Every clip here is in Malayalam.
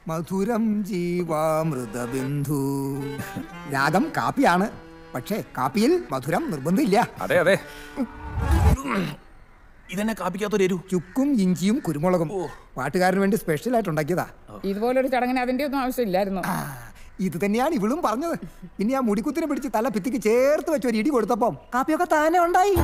മധുരം ജീവാമൃതബിന്ദു രാഗം കാപ്പിയാണ് പക്ഷേ കാപ്പിയിൽ മധുരം നിർബന്ധമില്ല അതെ അതെ ഇതെന്നെ കാപ്പിക്കാത്തൊരു എരു ചുക്കും ഇഞ്ചിയും കുരുമുളകും പാട്ടുകാരന് വേണ്ടി സ്പെഷ്യൽ ആയിട്ട് ഉണ്ടാക്കിയതാ ഇതുപോലൊരു ചടങ്ങിന് അതിന്റെ ഒന്നും ആവശ്യമില്ലായിരുന്നു ആ, ഇത് തന്നെയാണ് ഇവളും പറഞ്ഞത് പിന്നെ ആ മുടിക്കുത്തിനെ പിടിച്ച് തല ഭിത്തിക്ക് ചേർത്ത് വെച്ച് ഒരു ഇടി കൊടുത്തപ്പം കാപ്പിയൊക്കെ താനെ ഉണ്ടായി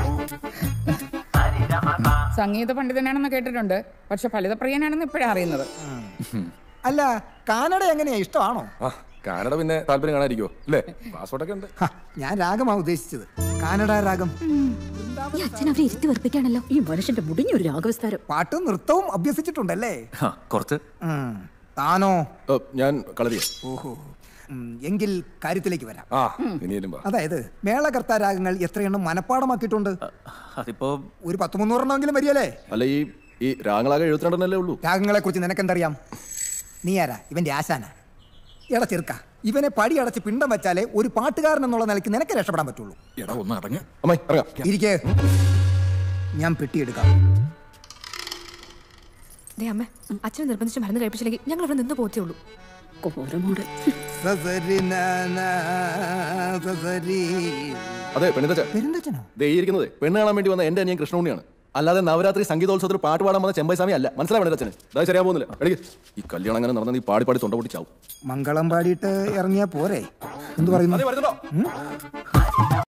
സംഗീത പണ്ഡിതനാണെന്ന് കേട്ടിട്ടുണ്ട് പക്ഷെ ഫലിതപ്രിയനാണെന്ന് ഇപ്പോഴാണ് അറിയുന്നത് അല്ല കാനഡ എങ്ങനെയാ ഇഷ്ടമാണോ ആ കാനഡ പിന്നെ താല്പര്യം കാണാതിരിക്കോ അല്ലേ പാസ്പോർട്ടൊക്കെ ഉണ്ട് ഹ, ഞാൻ രാഗമാ ഉദ്ദേശിച്ചത് കാനഡ രാഗം ഈ അച്ഛൻ അവരെ ഇരുത്തി വെറുപ്പിക്കാണല്ലോ ഈ മനുഷ്യന്റെ മുടിഞ്ഞൊരു രാഗവിസ്താരം പാട്ടും നൃത്തവും അഭ്യസിച്ചിട്ടുണ്ടല്ലേ ആ, കുറച്ച് ഉം. താനോ ഓ, ഞാൻ കളരിയ ഓഹോ ഉം, എങ്കിൽ കാര്യത്തിലേക്ക് വരാം ആ ഇനിയും വാ അതായത് മേളകർത്ത രാഗങ്ങൾ എത്രയെണ്ണം മനഃപ്പാടമാക്കിയിട്ടുണ്ട് അതിപ്പോ ഒരു പത്ത് മുന്നൂറെണ്ണമെങ്കിലും വരികയല്ലേ അല്ല ഈ ഈ രാങ്ങളാകെ എഴുപത്തിരണ്ടെണ്ണല്ലേ ഉള്ളൂ രാഗങ്ങളെ കുറിച്ച് നിനക്കെന്തറിയാം നീ ആരാ ഇവന്റെ ആശാന എടാ ചെറുക്ക ഇവനെ പടി അടച്ച് പിണ്ടം വെച്ചാലേ ഒരു പാട്ടുകാരൻ എന്നുള്ള നിലയ്ക്ക് നിനക്ക് രക്ഷപ്പെടാൻ പറ്റുള്ളൂ എടാ ഒന്ന് അടങ്ങ് അമ്മായി ഇറങ്ങാം ഇരിക്കേ ഞാൻ പെട്ടിയെടുക്കാം ദേ അമ്മ അച്ഛനെ നിർബന്ധിച്ച് മരുന്ന് കഴിപ്പിച്ചില്ലെങ്കിൽ ഞങ്ങൾ ഇവിടെ നിന്ന് പോത്തേ ഉള്ളൂ കോരമോട് സസരി നാന, സസരി. അതെ പെണ്ണിതച്ച പെരുന്തച്ഛനോ ദേ ഈ ഇരിക്കുന്നത് പെണ്ണ് കാണാൻ വേണ്ടി വന്ന എന്റെ അനിയൻ കൃഷ്ണുണ്ണിയാണ് അല്ലാതെ നവരാത്രി സംഗീതോത്സവത്തിൽ പാട്ട് പാടാൻ വന്ന ചെമ്പൈസ്വാമി അല്ല മനസ്സിലായി പെണ്ണിതച്ചന് അതായത് ശരിയാ പോകുന്നില്ല എടീ ഈ കല്യാണം അങ്ങനെ നടന്ന നീ പാടി പാടി തൊണ്ട പൊട്ടിച്ചാവും മംഗളം പാടിയിട്ട് ഇറങ്ങിയാ പോരെ എന്തു പറയുന്നു അതെ വരുന്നുണ്ടോ